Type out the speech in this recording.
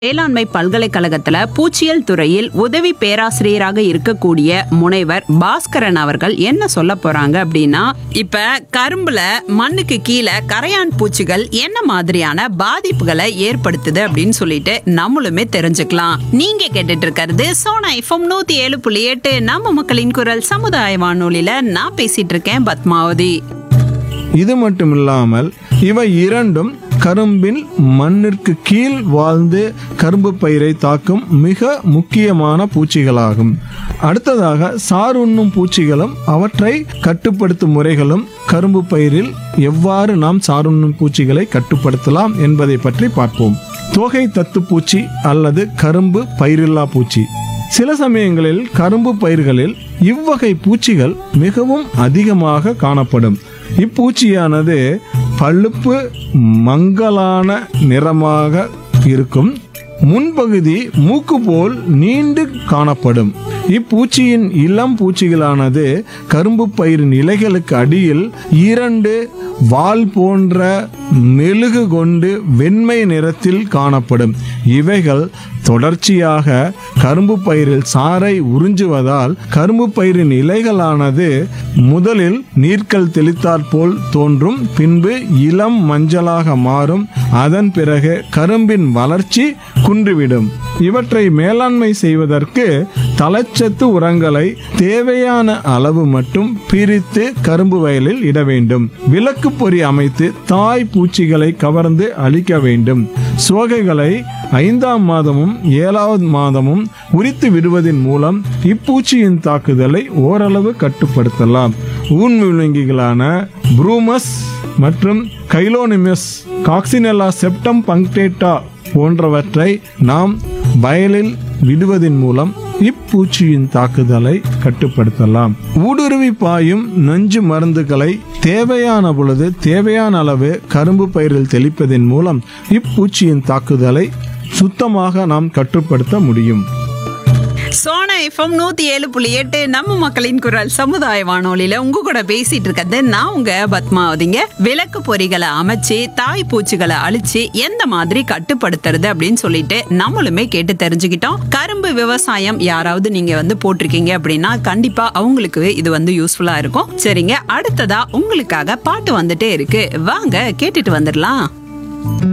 வேளாண்மை பல்கலைக்கழகத்துல பூச்சியல் துறையில் உதவி பேராசிரியராக இருக்கக்கூடிய முனைவர் பாஸ்கரன் அவர்கள் என்ன சொல்ல போறாங்க அப்படின்னா இப்ப கரும்புல மண்ணுக்கு கீழே கரையான் பூச்சிகள் என்ன மாதிரியான பாதிப்புகளை ஏற்படுத்துது அப்படின்னு சொல்லிட்டு நம்மளுமே தெரிஞ்சுக்கலாம் நீங்க கேட்டுட்டு இருக்கிறது சோனா எஃப்எம் நூத்தி ஏழு புள்ளி எட்டு நம்ம மக்களின் குரல் சமுதாய வானொலியில நான் பேசிட்டு இருக்கேன் பத்மாவதி இது மட்டுமில்லாமல் இவை இரண்டும் கரும்பின் மண்ணிற்கு கீழ் வாழ்ந்து கரும்பு பயிரை தாக்கும் மிக முக்கியமான பூச்சிகளாகும் அடுத்ததாக சார் உண்ணும் பூச்சிகளும் அவற்றை கட்டுப்படுத்தும் முறைகளும் கரும்பு பயிரில் எவ்வாறு நாம் சாருண்ணும் பூச்சிகளை கட்டுப்படுத்தலாம் என்பதை பற்றி பார்ப்போம் தோகை தத்துப்பூச்சி அல்லது கரும்பு பயிரில்லா பூச்சி சில சமயங்களில் கரும்பு பயிர்களில் இவ்வகை பூச்சிகள் மிகவும் அதிகமாக காணப்படும் இப்பூச்சியானது பழுப்பு மங்கலான நிறமாக இருக்கும் முன்பகுதி மூக்கு போல் நீண்டு காணப்படும் இப்பூச்சியின் இளம் பூச்சிகளானது கரும்பு பயிரின் இலைகளுக்கு அடியில் இரண்டு வால் போன்ற மெழுகு கொண்டு வெண்மை நிறத்தில் காணப்படும் இவைகள் தொடர்ச்சியாக கரும்பு பயிரில் சாறை உறிஞ்சுவதால் கரும்பு பயிரின் இலைகளானது முதலில் நீர்க்கல் தெளித்தாற் போல் தோன்றும் பின்பு இளம் மஞ்சளாக மாறும் அதன் பிறகு கரும்பின் வளர்ச்சி குன்றிவிடும் இவற்றை மேலாண்மை செய்வதற்கு தலச்சத்து உரங்களை தேவையான அளவு மட்டும் பிரித்து கரும்பு வயலில் இட வேண்டும் விளக்கு பொறி அமைத்து தாய் பூச்சிகளை கவர்ந்து அழிக்க வேண்டும் சோகைகளை ஐந்தாம் மாதமும் ஏழாவது மாதமும் உரித்து விடுவதன் மூலம் இப்பூச்சியின் தாக்குதலை ஓரளவு கட்டுப்படுத்தலாம் ஊன் விலங்கிகளான ப்ரூமஸ் மற்றும் கைலோனிமஸ் காக்சினெல்லா செப்டம் பங்க்டேட்டா போன்றவற்றை நாம் வயலில் விடுவதன் மூலம் இப்பூச்சியின் தாக்குதலை கட்டுப்படுத்தலாம் ஊடுருவி பாயும் நஞ்சு மருந்துகளை தேவையான பொழுது தேவையான அளவு கரும்பு பயிரில் தெளிப்பதன் மூலம் இப்பூச்சியின் தாக்குதலை சுத்தமாக நாம் கட்டுப்படுத்த முடியும் சோனா எஃப்எம் நூத்தி ஏழு புள்ளி எட்டு நம்ம மக்களின் குரல் சமுதாய வானொலியில உங்க கூட பேசிட்டு இருக்கிறது நான் உங்க பத்மாவதிங்க விளக்கு பொறிகளை அமைச்சு தாய் பூச்சிகளை அழிச்சு எந்த மாதிரி கட்டுப்படுத்துறது அப்படின்னு சொல்லிட்டு நம்மளுமே கேட்டு தெரிஞ்சுக்கிட்டோம் கரும்பு விவசாயம் யாராவது நீங்க வந்து போட்டிருக்கீங்க அப்படின்னா கண்டிப்பா அவங்களுக்கு இது வந்து யூஸ்ஃபுல்லா இருக்கும் சரிங்க அடுத்ததா உங்களுக்காக பாட்டு வந்துட்டே இருக்கு வாங்க கேட்டுட்டு வந்துடலாம்